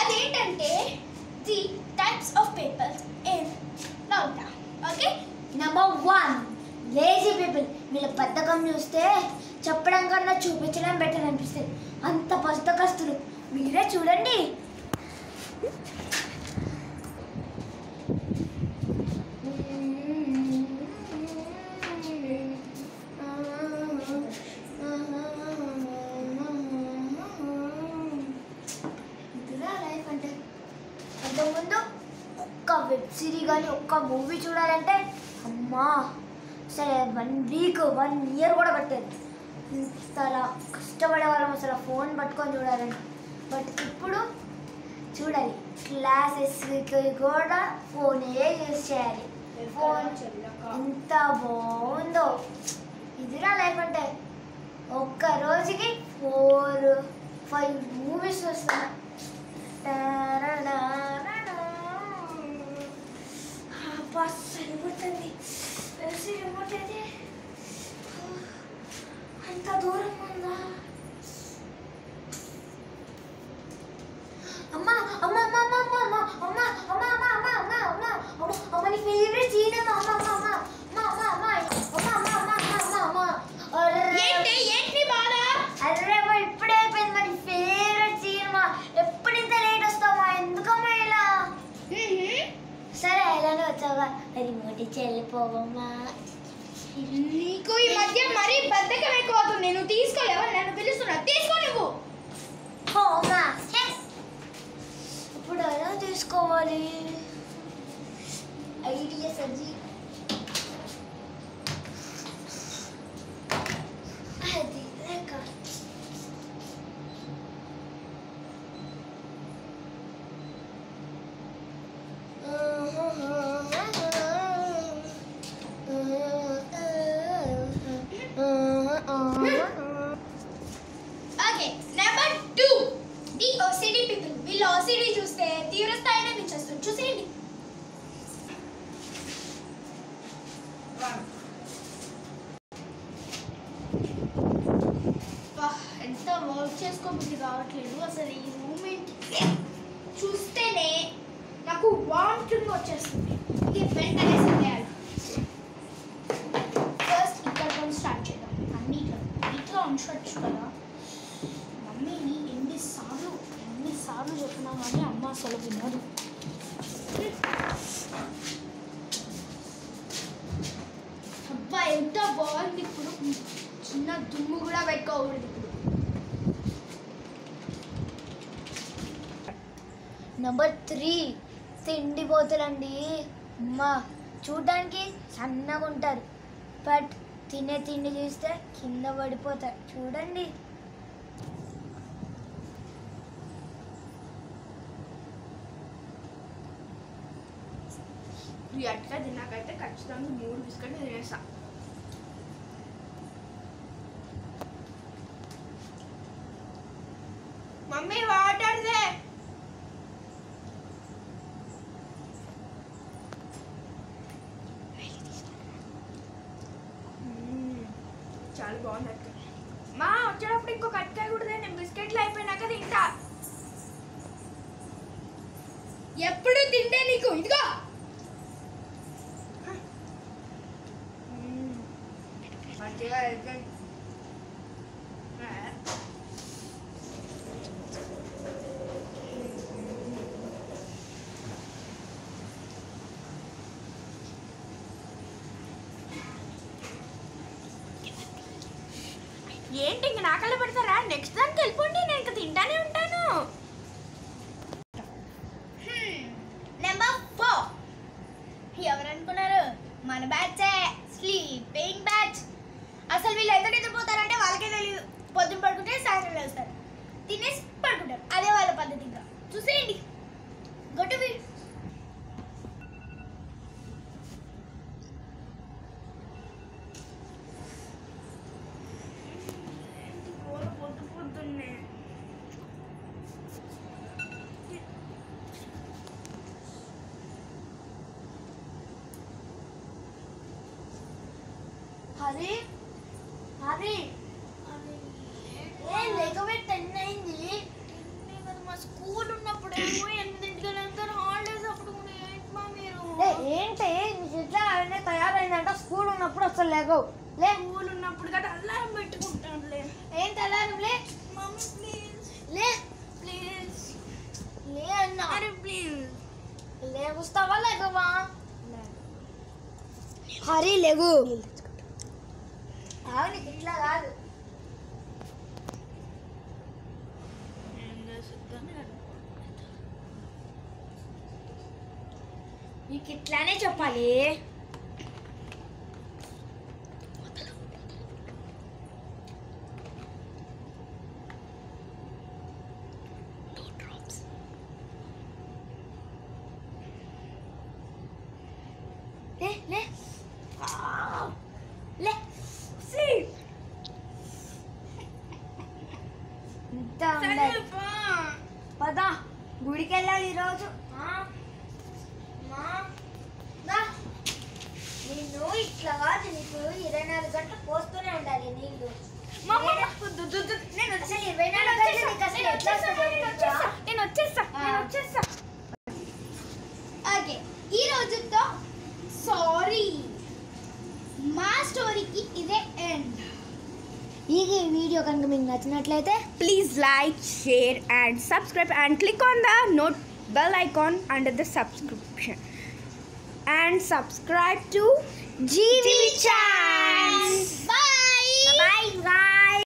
అదేంటంటే the types of papers in lockdown okay number one lazy people వీళ్ళ బద్ధకం చూస్తే చెప్పడం కన్నా చూపించడం బెటర్ అనిపిస్తుంది అంత బద్ధకస్తులు మీరే చూడండి ఇదిరా లైఫ్ అంటే అంతకుముందు ఒక్క వెబ్ సిరీ కానీ ఒక్క మూవీ చూడాలంటే అమ్మా సరే వన్ వీక్ వన్ ఇయర్ కూడా పట్టేది ఇంతలా కష్టపడే వాళ్ళం అసలు ఫోన్ పట్టుకొని చూడాలంటే బట్ ఇప్పుడు చూడాలి క్లాసెస్కి కూడా ఫోనే యూజ్ చేయాలి ఫోన్ ఎంత బాగుందో ఇదిరా లైఫ్ అంటే ఒక్క రోజుకి ఫోర్ ఫైవ్ మూవీస్ వస్తున్నాయి బస్ సరిపోతుంది సరిపోతుంది అంత దూరం ఉందా అమ్మా అమ్మ అమ్మ అమ్మ అమ్మ అమ్మ అమ్మ అమ్మ అమ్మ అమ్మ అమ్మ అమ్మ అమ్మ అమ్మ నీ ఫేవరెట్ సీన్ అమ్మ అమ్మ అమ్మ అమ్మ అమ్మ అమ్మ అమ్మ అమ్మ అమ్మ అమ్మ అమ్మ అమ్మ అమ్మ ఏంటి ఏంటి బాధ అరే అమ్మ ఇప్పుడే అయిపోయింది మరి ఫేవరెట్ సీన్ మా ఎప్పుడు ఇంత లేట్ వస్తామా ఎందుకమ్మా ఇలా సరే ఇలానే వచ్చావా అది మోటి చెల్లిపోవమ్మా నీకు ఈ మధ్య మరీ బద్ధకం ఎక్కువ అవుతుంది నేను తీసుకోలేవా నన్ను పిలుస్తున్నా తీసుకో నువ్వు పోమా ఇప్పుడు ఎలా తీసుకోవాలి ఐడియా సజ్జి అది లేక okay number two the OCD people వీళ్ళు ఓసిడి చూస్తే తీవ్ర స్థాయిలో మించేస్తుంది చూసేయండి అబ్బా, ఎంత వర్క్ చేసుకోబుద్ధి కావట్లేదు అసలు ఈ మూమెంట్ చూస్తేనే నాకు వామిటింగ్ వచ్చేస్తుంది ఇది వెంటనే సరియాలి ఫస్ట్ ఇక్కడ స్టార్ట్ చేద్దాం అన్నిట్లో ఇట్లా ఉంచవచ్చు కదా మమ్మీని ఎన్నిసార్లు ఎన్నిసార్లు చెప్పినా కానీ అమ్మ అసలు వినదు అబ్బా ఎంత బాగుంది ఇప్పుడు చిన్న దుమ్ము కూడా పెట్టుకోకూడదు ఇప్పుడు నెంబర్ త్రీ తిండి పోతులండి అమ్మా చూడడానికి సన్నగా ఉంటారు బట్ తినే తిండి చూస్తే కింద పడిపోతారు చూడండి ఈ అట్లా తిన్నాకైతే ఖచ్చితంగా మూడు బిస్కెట్లు తినేసా మమ్మీ వాటర్ దే చాలా బాగుంది అక్క మా వచ్చేటప్పుడు ఇంకొక అట్కాయ కూడా తే, నేను బిస్కెట్లు అయిపోయినాక తింటా ఎప్పుడు తింటే నీకు ఇదిగో మంచిగా అయిపోయింది ఏంటి ఇంక నాకల్లో పెడతారా నెక్స్ట్ దానికి వెళ్ళిపోండి నేను ఇంక తింటానే ఉంటాను నెంబర్ ఫోర్ ఎవరు అనుకున్నారు మన బ్యాచే స్లీపింగ్ బ్యాచ్ అసలు వీళ్ళు ఎంత నిద్రపోతారంటే వాళ్ళకే తెలియదు పొద్దున పడుకుంటే సాయంత్రం లేస్తారు తినేసి పడుకుంటారు అదే వాళ్ళ పద్ధతి ఇంకా చూసేయండి గొట్టు పొద్దు పొద్దున్నే హరి హరి ఏ లేకపోతే టెన్ అయింది మా స్కూల్ ఉన్నప్పుడు ఏమో ఉన్నప్పుడు అసలు లేగవు లే స్కూల్ ఉన్నప్పుడు కదా అలారం పెట్టుకుంటానులే ఏం తెల్లారు లే మమ్మీ ప్లీజ్ లే ప్లీజ్ లే అన్నా అరే ప్లీజ్ లేగుస్తావా లేకవా హరి లేగు ఆగు నీకు ఇట్లా కాదు నీకు ఇట్లానే చెప్పాలి లే లే లే సి ఇంత ఉండాలి పద గుడికి వెళ్ళాలి ఈరోజు ఆ? మా? దా. నిన్ను ఇట్లా కాదు నీకు ఇరవై నాలుగు గంటలు పోస్తూనే ఉండాలి నీళ్ళు నేను వచ్చాను ఇరవై నాలుగు గంటలు నీకు అసలు ఎట్లా వస్తుందో తెలుసా? నేను వచ్చేస్తా నేను ఆ. వచ్చేస్తా ఓకే ఈ రోజుతో సారీ మా స్టోరీకి ఇదే ఎండ్ ఈ వీడియో కనుక మీకు నచ్చినట్లయితే please like share and subscribe and click on the note bell icon under the subscription and subscribe to G V chance